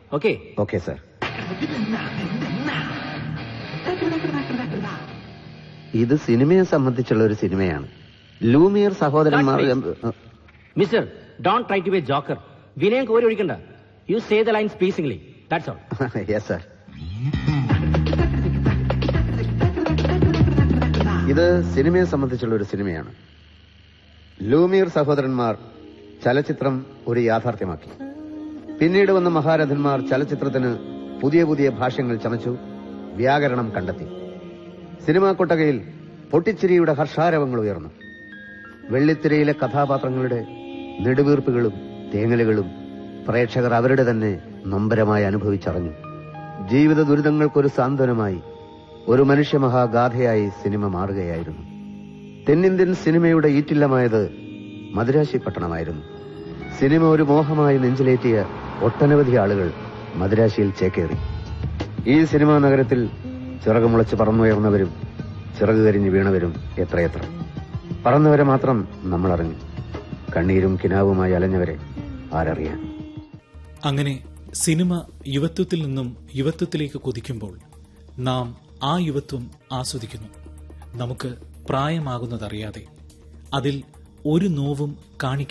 okay okay sir ഇത് സിനിമയെ സംബന്ധിച്ചുള്ള ഒരു സിനിമയാണ് ലൂമിയർ സഹോദരന്മാർ mister don't try to be joker വിനയം കോരി ഒഴിക്കണ്ട you say the lines pleasingly that's all yes sir ഇത് സിനിമയെ സംബന്ധിച്ചുള്ള ഒരു സിനിമയാണ് ലൂമിയർ സഹോദരന്മാർ ചലച്ചിത്രം ഒരു യാഥാർത്ഥ്യമാക്കി പിന്നീട് വന്ന മഹാരഥന്മാർ ചലച്ചിത്രത്തിന് പുതിയ പുതിയ ഭാഷ്യങ്ങൾ ചമച്ചു വ്യാകരണം കണ്ടെത്തി സിനിമാ കൊട്ടകയിൽ പൊട്ടിച്ചിരിയുടെ ഹർഷാരവങ്ങൾ ഉയർന്നു വെള്ളിത്തിരയിലെ കഥാപാത്രങ്ങളുടെ നെടുവീർപ്പുകളും തേങ്ങലുകളും പ്രേക്ഷകർ അവരുടെ തന്നെ നൊമ്പരമായി അനുഭവിച്ചറിഞ്ഞു ജീവിത ദുരിതങ്ങൾക്കൊരു സാന്ത്വനമായി ഒരു മനുഷ്യമഹാഗാഥയായി സിനിമ മാറുകയായിരുന്നു തെന്നിന്ത്യൻ സിനിമയുടെ ഈറ്റില്ലമായത് മദുരാശി പട്ടണമായിരുന്നു സിനിമ ഒരു മോഹമായി നെഞ്ചിലേറ്റിയ ഒട്ടനവധി ആളുകൾ മദുരാശിയിൽ ചേക്കേറി ഈ സിനിമാ നഗരത്തിൽ ചിറകുമുളച്ച് പറന്നുയർന്നവരും ചിറക് കരിഞ്ഞു വീണവരും എത്രയെത്ര പറന്നവരെ മാത്രം നമ്മൾ അറിഞ്ഞു കണ്ണീരും കിനാവുമായി അലഞ്ഞവരെ ആരറിയാൻ അങ്ങനെ സിനിമ യുവത്വത്തിൽ നിന്നും യുവത്വത്തിലേക്ക് കുതിക്കുമ്പോൾ നാം ആ യുവത്വം ആസ്വദിക്കുന്നു നമുക്ക് പ്രായമാകുന്നതറിയാതെ അതിൽ ഒരു നോവും കാണിക്കും